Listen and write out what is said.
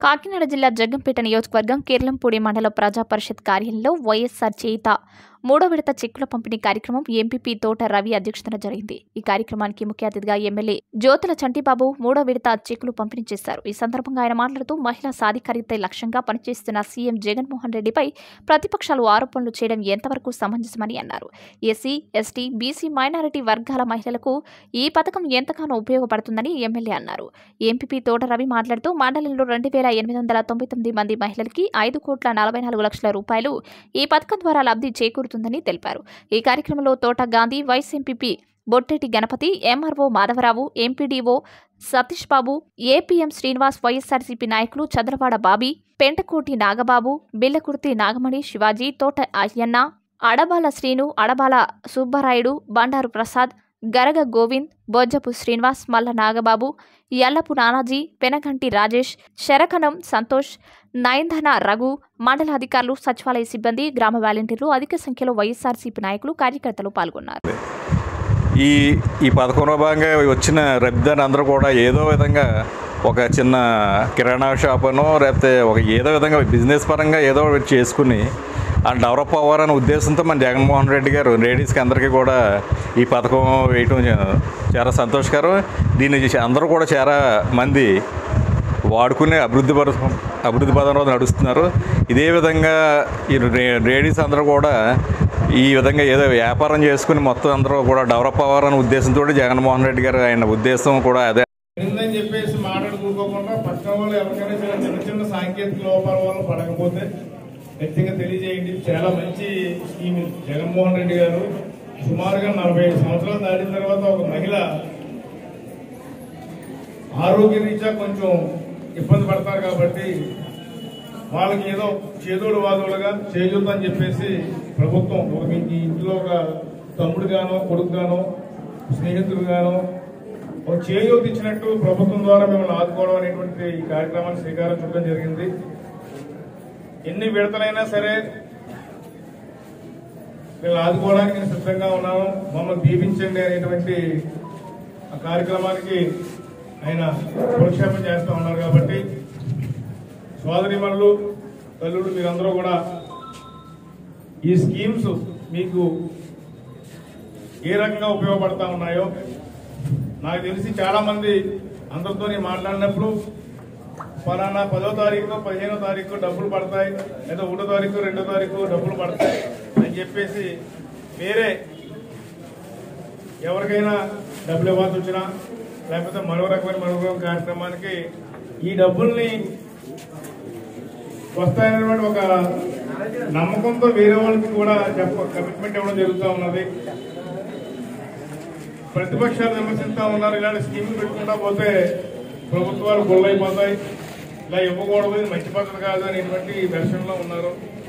కాకినాడ జిల్లా జగ్గంపేట నియోజకవర్గం కిర్లంపూడి మండల ప్రజా పరిషత్ కార్యాలయంలో వైఎస్ఆర్ చేత మూడో విడత చెక్కుల పంపిణీ కార్యక్రమం ఎంపీపీ తోట రవి అధ్యక్షతన జరిగింది ఈ కార్యక్రమానికి ముఖ్య అతిథిగా ఎమ్మెల్యే జ్యోతుల చంటిబాబు మూడో విడత చెక్కులు పంపిణీ చేశారు ఈ సందర్భంగా ఆయన మాట్లాడుతూ మహిళా సాధికారిత లక్ష్యంగా పనిచేస్తున్న సీఎం జగన్మోహన్ రెడ్డిపై ప్రతిపక్షాలు ఆరోపణలు చేయడం ఎంతవరకు సమంజసమని అన్నారు ఎస్సీ ఎస్టీ బీసీ మైనారిటీ వర్గాల మహిళలకు ఈ పథకం ఎంతగానో ఉపయోగపడుతుందని ఎమ్మెల్యే అన్నారు ఎంపీపీ తోట రవి మాట్లాడుతూ మండలంలో రెండు వేల ఎనిమిది వందల తొంభై తొమ్మిది మంది మహిళలకి ఐదు కోట్ల నలభై నాలుగు లక్షల రూపాయలు ఈ పథకం ద్వారా లబ్ధి చేకూరుతుందని తెలిపారు ఈ కార్యక్రమంలో Thota Gandhi vice MPP Botteti Ganapathi MRO Madhavarao MPDO Satish Babu APM Srinivas YSRCP నాయకులు చంద్రవాడ బాబీ పెంటకోటి నాగబాబు బిల్లకుర్తి నాగమణి శివాజీ తోట అయ్యన్న అడబాల శ్రీను అడబాల సుబ్బరాయుడు బండారు ప్రసాద్ గరగ గోవింద్ బొజ్జపు శ్రీనివాస్ మల్ల నాగబాబు యల్లపు నానాజీ పెనగంటి రాజేష్ శరకణం సంతోష్ నయన్ధన రఘు మండల అధికారులు సచివాలయ సిబ్బంది గ్రామ వాలంటీర్లు అధిక సంఖ్యలో వైఎస్ఆర్సీపీ నాయకులు కార్యకర్తలు పాల్గొన్నారు ఈ ఈ పథకంలో భాగంగా వచ్చిన రబ్దాన్ని అందరూ కూడా ఏదో విధంగా ఒక చిన్న కిరాణా షాప్ అనో లేకపోతే ఒక ఏదో విధంగా బిజినెస్ పరంగా ఏదో ఒకటి చేసుకుని ఆ డెవలప్ అవ్వాలనే ఉద్దేశంతో మన జగన్మోహన్ రెడ్డి గారు లేడీస్కి అందరికీ కూడా ఈ పథకం వేయటం చాలా సంతోషకరం దీన్ని చూసి అందరూ కూడా చాలా మంది వాడుకునే అభివృద్ధి పర అభివృద్ధి పదంలో నడుస్తున్నారు ఇదే విధంగా ఈ రే- లేడీస్ అందరూ కూడా ఈ విధంగా ఏదో వ్యాపారం చేసుకుని మొత్తం అందరూ కూడా డెవలప్ అవ్వాలనే ఉద్దేశంతో జగన్మోహన్ రెడ్డి గారు ఆయన ఉద్దేశం కూడా అదే ఉందని చెప్పేసి మాట్లాడుకోకుండా పక్కన వాళ్ళు ఎవరికైనా చిన్న చిన్న చిన్న సాంకేతిక లోపాల వల్ల పడకపోతే ఖచ్చితంగా తెలియజేయండి చాలా మంచి స్కీమ్ ఇది. జగన్మోహన్ రెడ్డి గారు సుమారుగా నలభై ఐదు సంవత్సరాలు దాటిన తర్వాత ఒక మహిళ ఆరోగ్య రీత్యా కొంచెం ఇబ్బంది పడతారు కాబట్టి వాళ్ళకి ఏదో చేదోడు వాదోడుగా చేయూతని చెప్పేసి ప్రభుత్వం ఒక మీ ఇంట్లో ఒక తమ్ముడు గానో కొడుకు గానో స్నేహితుడు గానో ఒక చేయూత ఇచ్చినట్టు ప్రభుత్వం ద్వారా మిమ్మల్ని ఆదుకోవడం అనేటువంటి ఈ కార్యక్రమాన్ని శ్రీకారం చుట్టడం జరిగింది ఎన్ని విడతలైనా సరే వీళ్ళు ఆదుకోవడానికి నేను సిద్ధంగా ఉన్నాను మమ్మల్ని దీపించండి అనేటువంటి ఆ కార్యక్రమానికి ఆయన ప్రోక్షేపం చేస్తూ ఉన్నారు కాబట్టి సోదరిమణులు తల్లుడు మీరందరూ కూడా ఈ స్కీమ్స్ మీకు ఏ రకంగా ఉపయోగపడతా ఉన్నాయో నాకు తెలిసి చాలా మంది అందరితో నేను మాట్లాడినప్పుడు ఫలానా పదో తారీఖు పదిహేనో తారీఖు డబ్బులు పడతాయి లేదా ఒకటో తారీఖు రెండో తారీఖు డబ్బులు పడతాయి అని చెప్పేసి వేరే ఎవరికైనా డబ్బులు ఇవ్వాల్సి వచ్చినా లేకపోతే మరో రకమైన మరో రకమైన కార్యక్రమానికి ఈ డబ్బుల్ని వస్తాయనేటువంటి ఒక నమ్మకంతో వేరే వాళ్ళకి కూడా చెప్ప కమిట్మెంట్ ఇవ్వడం జరుగుతూ ఉన్నది ప్రతిపక్షాలు విమర్శిస్తా ఉన్నారు ఇలాంటి స్కీములు పెట్టుకుంటా పోతే ప్రభుత్వాలు గొల్లైపోతాయి ఇలా ఇవ్వకూడదు ఇది మంచి పద్ధతి కాదు అనేటువంటి దర్శనంలో ఉన్నారు